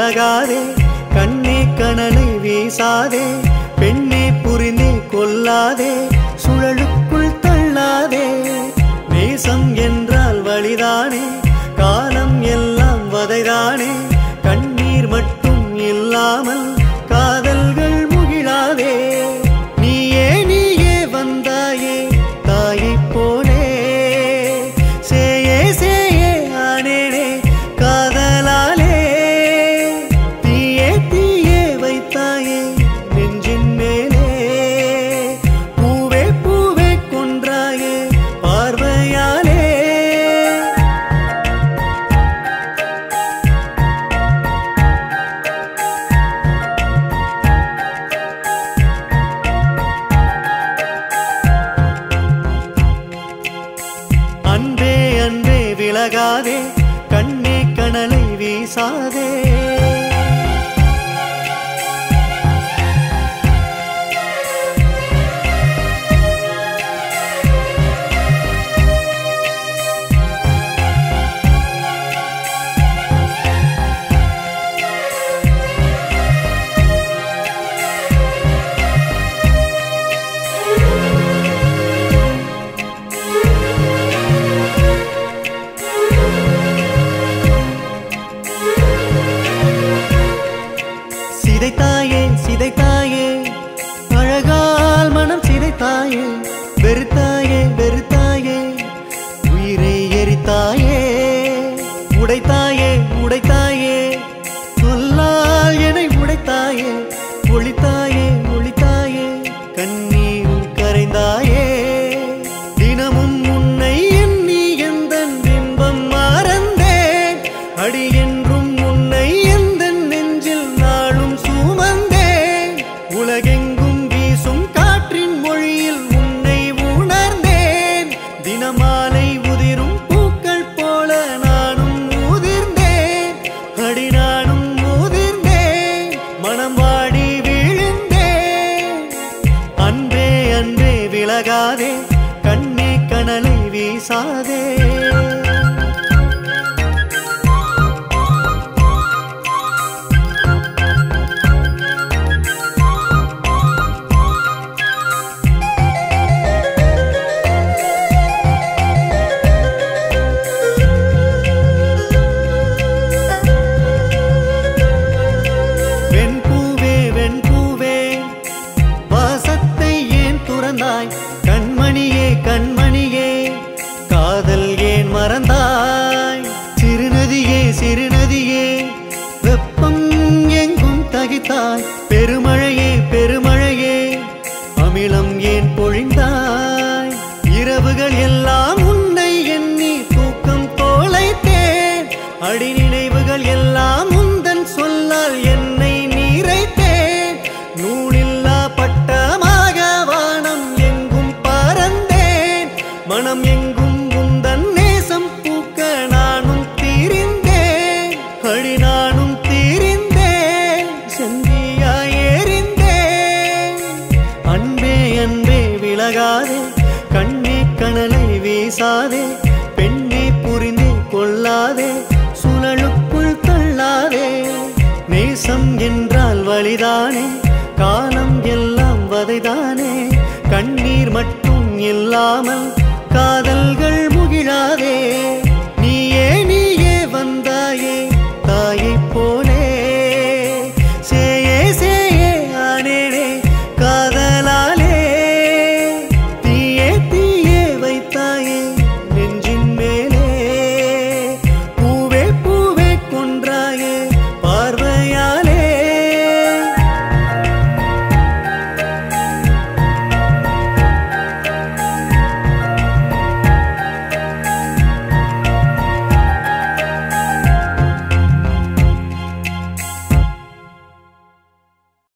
விலகாதே கண்ணே கனலை வீசாதே பெண்ணே புரிந்தே கொல்லாதே சுழலுக்குள் தள்ளாதே நேசம் என்றால் வழிதானே காலம் எல்லாம் வதைதானே கண்ணீர் மட்டும் இல்லாமல் காதல்கள் முகிழாதே நீயே நீயே வந்தாயே தாயைப் போலே சேயே சேயே ஆனேனே காதலாலே தீயே தீயே வைத்தாயே நெஞ்சின் மேலே பூவே பூவே கொன்றாயே பார்வையாலே அன்பே அன்பே விலகாதே கண்ணே கனலை வீசாதே சிதைத்தாயே சிதைத்தாயே அழகால் மனம் சிதைத்தாயே வெறுத்தாயே வெறுத்தாயே உயிரை எரித்தாயே உடைத்தாயே உடைத்தாயே சொல்லால் என்னை உடைத்தாயே ஒளித்தாயே ஒளித்தாயே கண்ணீரில் கரைந்தாயே தினமும் உன்னை எண்ணி எந்த பிம்பம் மறந்தேன் அடி என்றும் உன்னை எந்த நெஞ்சில் நாளும் சுமந்தேன் உலகெங்கும் வீசும் காற்றின் மொழியில் உன்னை உணர்ந்தேன் தினமாலை உதிரும் பூக்கள் போல நானும் உதிர்ந்தேன் அடி நானும் உதிர்ந்தேன் மனம் வாடி விழுந்தேன் அன்பே அன்பே விலகாதே கண்ணே கனலை வீசாதே வெண்பூவே வெண்பூவே வாசத்தை ஏன் துறந்தாய் கண்மணியே கண்மணியே காதல் ஏன் மறந்தாய் சிறுநதியே சிறுநதியே வெப்பம் எங்கும் தகித்தாய் பெருமழையே பெருமழையே அமிலம் ஏன் பொழிந்தாய் இரவுகள் எல்லாம் உன்னை எண்ணி தூக்கம் தோலைத்தேன் அடி நினைவுகள் எல்லாம் உந்தன் சொல்லால் என்னை நீரைத்தேன் நூலில்லா பட்டமாக வானம் எங்கும் பறந்தேன் மனம் எங்கும் உந்தன் நேசம் பூக்க நானும் தீரிந்தேன் அடி நானும் தீரிந்தேன் சந்தியாய் எறிந்தேன் அன்பே அன்பே விலகாதே கண்ணே கனலை வீசாதே பெண்ணே புரிந்தே கொள்ளாதே சுழலுக்குள் தள்ளாதே நேசம் என்றால் வழிதானே காலம் எல்லாம் வதைதானே கண்ணீர் மட்டும் இல்லாமல் காதல்கள் முகிழாதே நீயே நீயே வந்தாயே தாயைப் போலே சேயே சேயே ஆனேனே காதல்